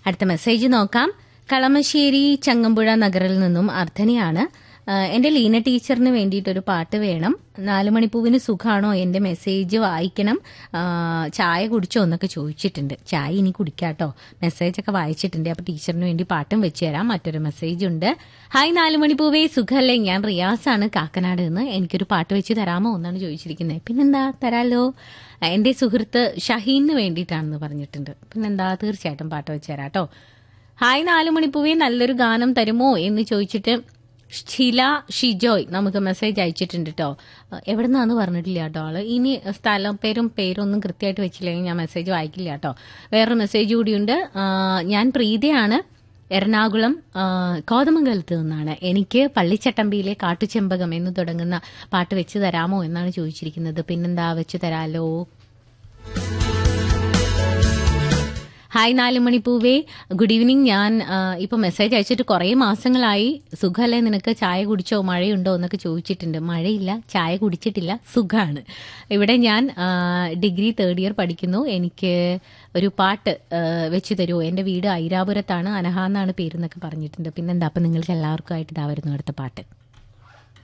അടുത്ത മെസ്സേജ് നോക്കാം കളമശ്ശേരി ചങ്ങമ്പുഴ നഗറിൽ നിന്നും അർത്ഥനയാണ് ആ, എന്റെ ലീന ടീച്ചറിന് വേണ്ടിയിട്ടൊരു പാട്ട് വേണം നാലുമണിപ്പൂവിന് സുഖാണോ എന്റെ മെസ്സേജ് വായിക്കണം ആ, ചായ കുടിച്ചോ എന്നൊക്കെ ചോദിച്ചിട്ടുണ്ട് ചായ ഇനി കുടിക്കാട്ടോ മെസ്സേജൊക്കെ വായിച്ചിട്ടുണ്ട് അപ്പൊ ടീച്ചറിന് വേണ്ടി പാട്ടും വെച്ച് തരാം മറ്റൊരു മെസ്സേജ് ഉണ്ട് ഹായ് നാലുമണിപ്പൂവേ സുഖല്ലേ ഞാൻ റിയാസാണ് കാക്കനാട് നിന്ന് എനിക്കൊരു പാട്ട് വെച്ച് തരാമോ എന്നാണ് ചോദിച്ചിരിക്കുന്നത് പിന്നെന്താ തരാലോ എന്റെ സുഹൃത്ത് ഷഹീന് വേണ്ടിയിട്ടാണെന്ന് പറഞ്ഞിട്ടുണ്ട് പിന്നെന്താ തീർച്ചയായിട്ടും പാട്ട് വെച്ച് തരാം കേട്ടോ ഹായ് നാലുമണിപ്പൂവേ നല്ലൊരു ഗാനം തരുമോ എന്ന് ചോദിച്ചിട്ട് ഷില ഷിജോയ് നമുക്ക് മെസ്സേജ് അയച്ചിട്ടുണ്ട് കേട്ടോ എവിടെ നിന്നാന്ന് പറഞ്ഞിട്ടില്ല കേട്ടോ ആള് ഇനി സ്ഥലം പേരും പേരൊന്നും കൃത്യമായിട്ട് വെച്ചില്ലെങ്കിൽ ഞാൻ മെസ്സേജ് വായിക്കില്ല കേട്ടോ വേറൊരു മെസ്സേജ് കൂടിയുണ്ട് ആ, ഞാൻ പ്രീതയാണ് എറണാകുളം ആ, കോതമംഗലത്ത് നിന്നാണ് എനിക്ക് പള്ളിച്ചട്ടമ്പിയിലെ കാട്ടുചെമ്പകം എന്ന് തുടങ്ങുന്ന പാട്ട് വെച്ച് തരാമോ എന്നാണ് ചോദിച്ചിരിക്കുന്നത് പിന്നെന്താ വെച്ച് തരാലോ ഹായ് നാലുമണി പൂവേ ഗുഡ് ഈവനിങ് ഞാൻ ആ, ഇപ്പൊ മെസ്സേജ് അയച്ചിട്ട് കുറേ മാസങ്ങളായി സുഖമല്ലേ നിനക്ക് ചായ കുടിച്ചോ മഴയുണ്ടോ എന്നൊക്കെ ചോദിച്ചിട്ടുണ്ട് മഴയില്ല ചായ കുടിച്ചിട്ടില്ല സുഖമാണ് ഇവിടെ ഞാൻ ആ, ഡിഗ്രി തേർഡ് ഇയർ പഠിക്കുന്നു എനിക്ക് ഒരു പാട്ട് ആ, വെച്ച് തരുമോ എൻ്റെ വീട് ഐരാപുരത്താണ് അനഹ എന്നാണ് പേരെന്നൊക്കെ പറഞ്ഞിട്ടുണ്ട് പിന്നെന്താ അപ്പം നിങ്ങൾക്ക് എല്ലാവർക്കും ആയിട്ട് ഇതാ വരുന്നു അടുത്ത പാട്ട്